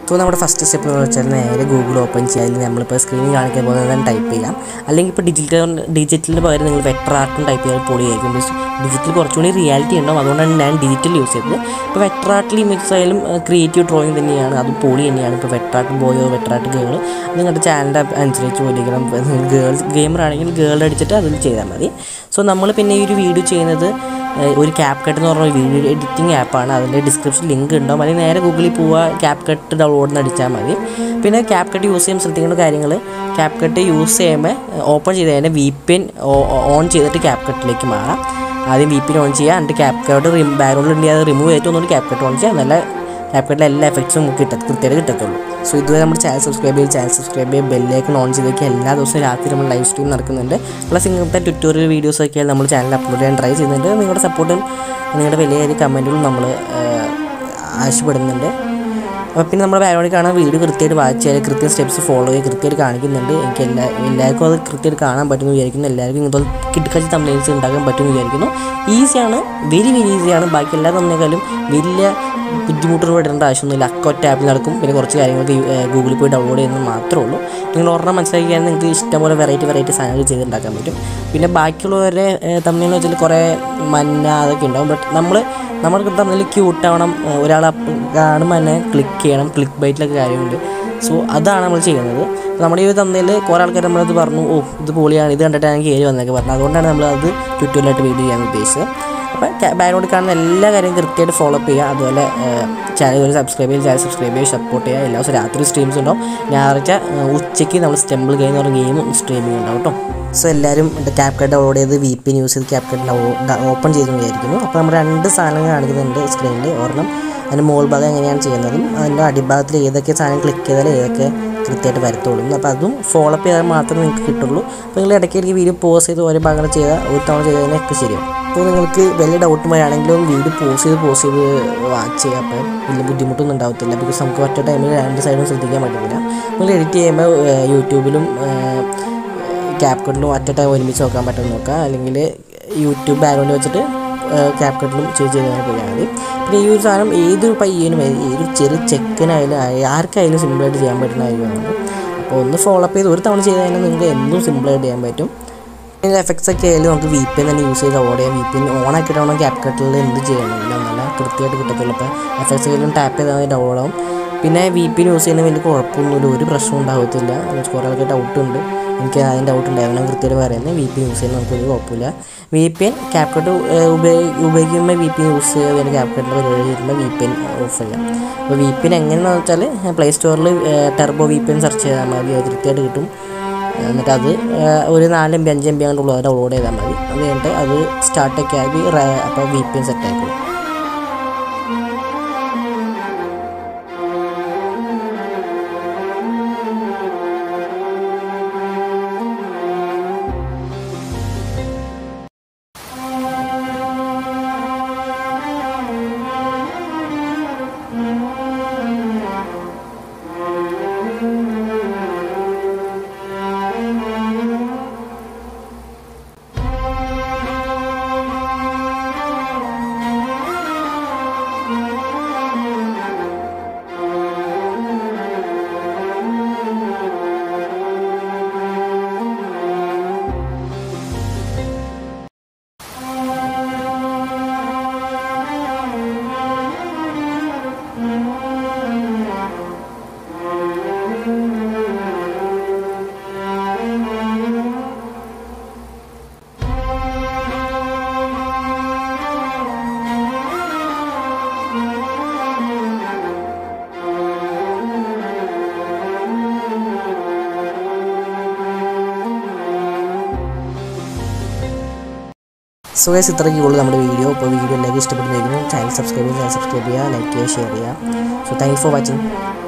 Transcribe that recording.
so നമ്മുടെ first step എന്ന് വെച്ചാൽ നേരെ ഗൂഗിൾ ഓപ്പൺ ചെയ്യുക അതിൽ നമ്മളിപ്പോൾ സ്ക്രീനിൽ കാണിക്കാൻ പോകുന്നത് തന്നെ ടൈപ്പ് ചെയ്യാം അല്ലെങ്കിൽ ഇപ്പോൾ ഡിജിറ്റൽ ഡിജിറ്റലിന് പകരം നിങ്ങൾ വെക്ടർ ആർട്ടും ടൈപ്പ് ചെയ്താൽ പൊളിയായിരിക്കും ബിക്കോസ് ഡിജിറ്റൽ കുറച്ചുകൂടി റിയാലിറ്റി ഉണ്ടാവും അതുകൊണ്ടാണ് ഞാൻ ഡിജിറ്റൽ യൂസ് ചെയ്തത് ഇപ്പോൾ വെക്ടർ ആർട്ടിൽ ഇമേജസ് ആയാലും ക്രിയേറ്റീവ് ഡ്രോയിങ് തന്നെയാണ് അത് പൊളി തന്നെയാണ് ഇപ്പോൾ വെക്ടർ ആർട്ട് ബോയോ വെക്ടർ ആർട്ട് ഗേൾ നിങ്ങളുടെ ചാനലിൻ്റെ അനുസരിച്ച് പോലിരിക്കണം ഗേൾസ് ഗെയിമർ ആണെങ്കിൽ ഗേൾ അടിച്ചിട്ട് അതിൽ ചെയ്താൽ മതി സോ നമ്മൾ പിന്നെ ഈ ഒരു വീഡിയോ ചെയ്യുന്നത് ഏഹ് ഒരു ക്യാപ് കട്ട് എന്ന് പറഞ്ഞ വീഡിയോ എഡിറ്റിംഗ് ആപ്പാണ് അതിൻ്റെ ഡിസ്ക്രിപ്ഷൻ ലിങ്ക് ഉണ്ടാവും അല്ലെങ്കിൽ നേരെ ഗൂഗിളിൽ പോവുക ക്യാപ് കട്ട് ഡൗൺലോഡ് എന്ന് അടിച്ചാൽ മതി പിന്നെ ക്യാപ് കട്ട് യൂസ് ചെയ്യുമ്പോൾ ശ്രദ്ധിക്കേണ്ട കാര്യങ്ങൾ ക്യാപ് കട്ട് യൂസ് ചെയ്യുമ്പോൾ ഓപ്പൺ ചെയ്ത് കഴിഞ്ഞാൽ വി പി എൻ ഓൺ ചെയ്തിട്ട് ക്യാപ് കട്ടിലേക്ക് മാറാം ആദ്യം വി പി എൻ ഓൺ ചെയ്യുക എന്നിട്ട് ക്യാപ് കട്ട് റിം ബാക്ക്ഗ്രൗണ്ടിൽ ഉണ്ടെങ്കിൽ അത് റിമൂവ് ചെയ്തിട്ട് ഒന്നുകൂടി ക്യാപ് കട്ട് ഓൺ ചെയ്യുക നല്ല ക്യാപ് കട്ടിലെ എല്ലാ എഫക്ട്സും നമുക്ക് കിട്ട കൃത്യമായിട്ട് കിട്ടത്തുള്ളൂ സോ ഇതുവരെ നമ്മുടെ ചാനൽ സബ്സ്ക്രൈബ് ചെയ്ത് ചാനൽ സബ്സ്ക്രൈബ് ചെയ്യുക ബെല്ലേക്ക് ഓൺ ചെയ്ത് വയ്ക്കുക എല്ലാ ദിവസവും രാത്രി നമ്മൾ ലൈവ് സ്ട്രീം നടക്കുന്നുണ്ട് പ്ലസ് ഇങ്ങനത്തെ ട്യൂട്ടോറിയൽ വീഡിയോസ് ഒക്കെ നമ്മൾ ചാനൽ അപ്ലോഡ് ചെയ്യാൻ ട്രൈ ചെയ്യുന്നുണ്ട് നിങ്ങളുടെ സപ്പോർട്ടും നിങ്ങളുടെ വലിയ വലിയ കമൻറ്റുകളും നമ്മൾ ആവശ്യപ്പെടുന്നുണ്ട് അപ്പോൾ പിന്നെ നമ്മുടെ ബാക്ക്ഗ്രൗണ്ടിൽ കാണാൻ വീഡിയോ കൃത്യമായിട്ട് വാച്ച് ചെയ്യുക കൃത്യം സ്റ്റെപ്സ് ഫോളോ ചെയ്യുക കൃത്യമായിട്ട് കാണിക്കുന്നുണ്ട് എനിക്ക് എല്ലാ എല്ലാവർക്കും അത് കൃത്യമായിട്ട് കാണാൻ പറ്റുമെന്ന് വിചാരിക്കുന്നു എല്ലാവർക്കും ഇങ്ങനത്തെ കിട്ടിക്കച്ച് തമ്മിൽസ് ഉണ്ടാക്കാൻ പറ്റുമെന്ന് വിചാരിക്കുന്നു ഈസിയാണ് വെരി വെരി ഈസിയാണ് ബാക്കി എല്ലാ തമ്മിനേക്കാളും വലിയ ബുദ്ധിമുട്ടുകൾ പെടേണ്ട ആവശ്യമൊന്നുമില്ല അക്കൗണ്ട് ടാപ്പിൽ നടക്കും പിന്നെ കുറച്ച് കാര്യങ്ങൾക്ക് ഗൂഗിളിൽ പോയി ഡൗൺലോഡ് ചെയ്യുന്നത് മാത്രമേ ഉള്ളൂ നിങ്ങൾ ഒരെണ്ണം മനസ്സിലാക്കിയാൽ നിങ്ങൾക്ക് ഇഷ്ടംപോലെ വെറൈറ്റി വെറൈറ്റി സാധനങ്ങൾ ചെയ്തുണ്ടാക്കാൻ പറ്റും പിന്നെ ബാക്കിയുള്ളവരെ തമ്മിൽ വെച്ചാൽ കുറേ മഞ്ഞ അതൊക്കെ ഉണ്ടാവും ബട്ട് നമ്മൾ നമ്മൾ തമ്മിൽ ക്യൂട്ടാവണം ഒരാൾ കാണുമ്പോൾ തന്നെ ക്ലിക്ക് ചെയ്യണം ക്ലിക്ക് ബൈറ്റിലൊക്കെ കാര്യമുണ്ട് സോ അതാണ് നമ്മൾ ചെയ്യുന്നത് നമ്മുടെ ഈ തമ്മിൽ കുറേ ആൾക്കാർ നമ്മളത് പറഞ്ഞു ഓ ഇത് പൊളിയാണ് ഇത് കണ്ടിട്ടാണ് എനിക്ക് കയറി വന്നൊക്കെ പറഞ്ഞു അതുകൊണ്ടാണ് നമ്മളത് ട്വിറ്ററിലായിട്ട് വീഡിയോ ചെയ്യാൻ ഉദ്ദേശിച്ചത് അപ്പോൾ ബാക്ക്ഗ്രൗണ്ടിൽ കാണുന്ന എല്ലാ കാര്യവും കൃത്യമായിട്ട് ഫോളോ അപ്പ് ചെയ്യുക അതുപോലെ ചാനൽ ഒരു സബ്സ്ക്രൈബ് ചെയ്യുക ചാനൽ സബ്സ്ക്രൈബ് ചെയ്യുക സപ്പോർട്ട് ചെയ്യുക എല്ലാ ദിവസവും രാത്രി സ്ട്രീംസ് ഉണ്ടാവും ഞായറാഴ്ച ഏഹ്, ഉച്ചയ്ക്ക് നമ്മൾ സ്റ്റെമ്പിൾ ഗെയിം എന്ന് പറഞ്ഞ ഗെയിമും സ്ട്രീമിംഗ് ഉണ്ടാവും കേട്ടോ സോ എല്ലാവരും ക്യാപ് കട്ട് ഡൗൺലോഡ് ചെയ്ത് വി പി യൂസ് ചെയ്ത് ക്യാപ് കട്ട് ഓപ്പൺ ചെയ്ത് വിചാരിക്കുന്നു അപ്പോൾ നമ്മൾ രണ്ട് സാധനങ്ങൾ കാണിക്കുന്നുണ്ട് സ്ക്രീനിൽ ഒരെണ്ണം അതിൻ്റെ മുകൾ ഭാഗം എങ്ങനെയാണ് ചെയ്യുന്നതും അതിൻ്റെ അടിഭാഗത്തിൽ ഏതൊക്കെ സാധനം ക്ലിക്ക് ചെയ്താൽ ഏതൊക്കെ കൃത്യമായിട്ട് വരത്തുള്ളൂ അപ്പോൾ അതും ഫോളോ അപ്പ് ചെയ്താൽ മാത്രമേ നിങ്ങൾക്ക് കിട്ടുള്ളൂ അപ്പോൾ നിങ്ങൾ ഇടയ്ക്ക് ഇടയ്ക്ക് വീഡിയോ പോസ് ചെയ്ത് ഓരോ ഭാഗങ്ങൾ ചെയ്താൽ ഒരു തവണ ചെയ്തതിനൊക്കെ ശരിയാവും അപ്പോൾ നിങ്ങൾക്ക് വലിയ ഡൗട്ട് വരികയാണെങ്കിലും വീഡിയോ പോസ് ചെയ്ത് പോസ് ചെയ്ത് വാച്ച് ചെയ്യുക അപ്പോൾ വലിയ ബുദ്ധിമുട്ടൊന്നും ഉണ്ടാവത്തില്ല ബിക്കോസ് നമുക്ക് ഒറ്റ ടൈമിൽ രണ്ട് സൈഡും ശ്രദ്ധിക്കാൻ പറ്റുന്നില്ല നിങ്ങൾ എഡിറ്റ് ചെയ്യുമ്പോൾ ഏഹ്, യൂട്യൂബിലും ക്യാപ് കട്ടിലും ഒറ്റ ടൈം ഒരുമിച്ച് നോക്കാൻ പറ്റും നോക്കുക അല്ലെങ്കിൽ യൂട്യൂബ് ബാക്ക്ഗ്രൗണ്ട് വെച്ചിട്ട് ക്യാപ് കട്ടിലും ചെയ്ത് ചെയ്താൽ പോയാൽ മതി പിന്നെ ഈ ഒരു സാധനം ഏതൊരു പയ്യനും ഏതൊരു ചെറിയ ചെക്കനായാലും ആർക്കായാലും സിമ്പിളായിട്ട് ചെയ്യാൻ പറ്റുന്ന കാര്യമാണ് അപ്പോൾ ഒന്ന് ഫോളോ അപ്പ് ചെയ്ത് ഒരു തവണ ചെയ്ത് കഴിഞ്ഞാൽ നിങ്ങൾക്ക് എന്തും സിമ്പിളായിട്ട് ചെയ്യാൻ പറ്റും ഇതിൻ്റെ എഫക്ട്സ് ഒക്കെ ആയാലും നമുക്ക് വി പി എൻ തന്നെ യൂസ് ചെയ്ത് ഓർഡർ ചെയ്യാം വി പി എൻ ഓൺ ആക്കിയിട്ടാണ് ക്യാപ് കട്ടിൽ എന്ത് ചെയ്യണമെന്നില്ല നല്ല കൃത്യമായിട്ട് കിട്ടത്തുള്ളൂ അപ്പോൾ എഫക്ട്സ് ആയാലും ടാപ്പ് ചെയ്താൽ മതി ഡൗൺലോഡ് ആവും പിന്നെ വി പി എൻ യൂസ് ചെയ്യുന്ന വലിയ കുഴപ്പമൊന്നുമില്ല ഒരു പ്രശ്നവും ഉണ്ടാകത്തില്ല കുറേ ആൾക്ക് ഡൗട്ട് ഉണ്ട് എനിക്ക് അതിന് ഡൗട്ട് ഉണ്ടായിരുന്നു ഞാൻ കൃത്യമായിട്ട് പറയുന്നത് വി പി എൻ യൂസ് ചെയ്യുന്ന നമുക്കൊരു കുഴപ്പമില്ല V P N CapCut ഉപയോഗിക്കുമ്പോൾ വി പി എൻ യൂസ് ചെയ്യുക അതിന് ക്യാപ് കട്ടിൻ്റെ പരിപാടി ചെയ്യുമ്പോൾ വി പി എൻ ഓഫ് ചെയ്യാം അപ്പോൾ വി പി എൻ എങ്ങനെയാണെന്ന് വെച്ചാൽ പ്ലേ സ്റ്റോറിൽ turbo V P N search ചെയ്താൽ മതി അത് കൃത്യമായിട്ട് കിട്ടും എന്നിട്ട് അത് ഏഹ്, ഒരു നാല് എം ബി അഞ്ച് എം ബി അങ്ങോട്ടുള്ളൂ അത് ഡൗൺലോഡ് ചെയ്താൽ മതി അത് കഴിഞ്ഞിട്ട് അത് സ്റ്റാർട്ടൊക്കെ ആക്കി അപ്പോൾ വി പി എൻ സെറ്റ് ആയിക്കോളും സോ ഗൈസ് ഇത്രയ്ക്ക് ഉള്ളൂ നമ്മുടെ വീഡിയോ അപ്പോൾ വീഡിയോ എല്ലാവർക്കും ഇഷ്ടപ്പെടുന്നതായിരിക്കും ചാനൽ സബ്സ്ക്രൈബ് ചെയ്യുക ചാനൽ സബ്സ്ക്രൈബ് ചെയ്യുക ലൈക്ക് ചെയ്യുക ഷെയർ ചെയ്യുക സോ താങ്ക് ഫോർ വാച്ചിങ്